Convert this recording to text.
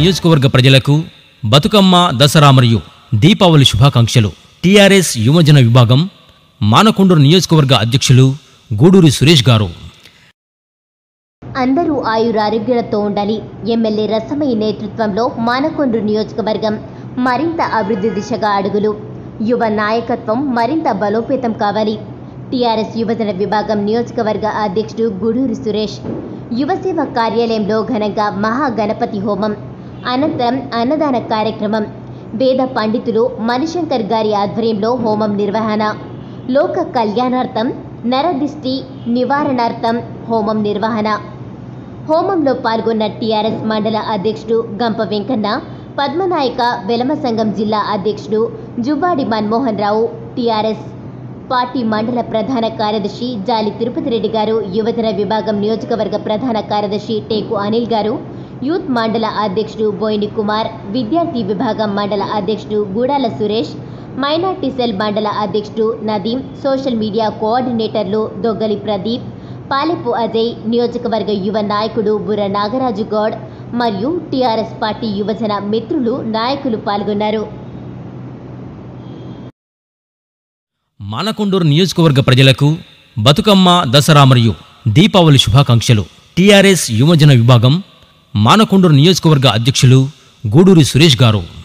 నియోజకవర్గ ప్రజలకు బతుకమ్మ దసరా మరియు దీపావళి శుభాకాంక్షలు టీఆర్ఎస్ యువజన విభాగం మానకొండూరు నియోజకవర్గ అధ్యక్షులు గూడూరి సురేష్ గారు అందరూ ఆయురారోగ్యాలతో ఉండాలి ఎమ్మెల్యే రసమయ్య నేతృత్వంలో మానకొండ్రు నియోజకవర్గం మరింత అభివృద్ధి దిశగా అడుగులు యువ నాయకత్వం మరింత బలోపేతం కావాలి టీఆర్ఎస్ యువజన విభాగం నియోజకవర్గ అధ్యక్షుడు గూడూరి సురేష్ యువసేవ కార్యాలయంలో ఘనంగా మహాగణపతి హోమం అనంతరం అన్నదాన కార్యక్రమం వేద పండితులు మణిశంకర్ గారి ఆధ్వర్యంలో హోమం నిర్వహణ లోక కళ్యాణార్థం నరదిష్టి నివారణార్థం హోమం నిర్వహణ హోమంలో పాల్గొన్న టీఆర్ఎస్ మండల అధ్యక్షుడు గంప వెంకన్న పద్మనాయక వెలమ సంఘం జిల్లా అధ్యక్షుడు జువ్వాడి మన్మోహన్ రావు టీఆర్ఎస్ పార్టీ మండల ప్రధాన కార్యదర్శి జాలి తిరుపతి రెడ్డి గారు యువజన విభాగం నియోజకవర్గ ప్రధాన కార్యదర్శి టేకు అనిల్ గారు యూత్ మండల అధ్యక్షుడు బోయిని కుమార్ విద్యార్థి విభాగం మండల అధ్యక్షుడు గూడాల సురేష్ మైనార్టీ సెల్ మండల అధ్యక్షుడు నదీం సోషల్ మీడియా కోఆర్డినేటర్లు దొగ్గలి ప్రదీప్ పాలెపు అజయ్ నియోజకవర్గ యువ నాయకుడు బుర్ర నాగరాజు గౌడ్ మరియు టీఆర్ఎస్ పార్టీ యువజన మిత్రులు నాయకులు పాల్గొన్నారు మానకొండూరు నియోజకవర్గ ప్రజలకు బతుకమ్మ దసరా మరియు దీపావళి శుభాకాంక్షలు టీఆర్ఎస్ యువజన విభాగం మానకొండూరు నియోజకవర్గ అధ్యక్షులు గూడూరి సురేష్ గారు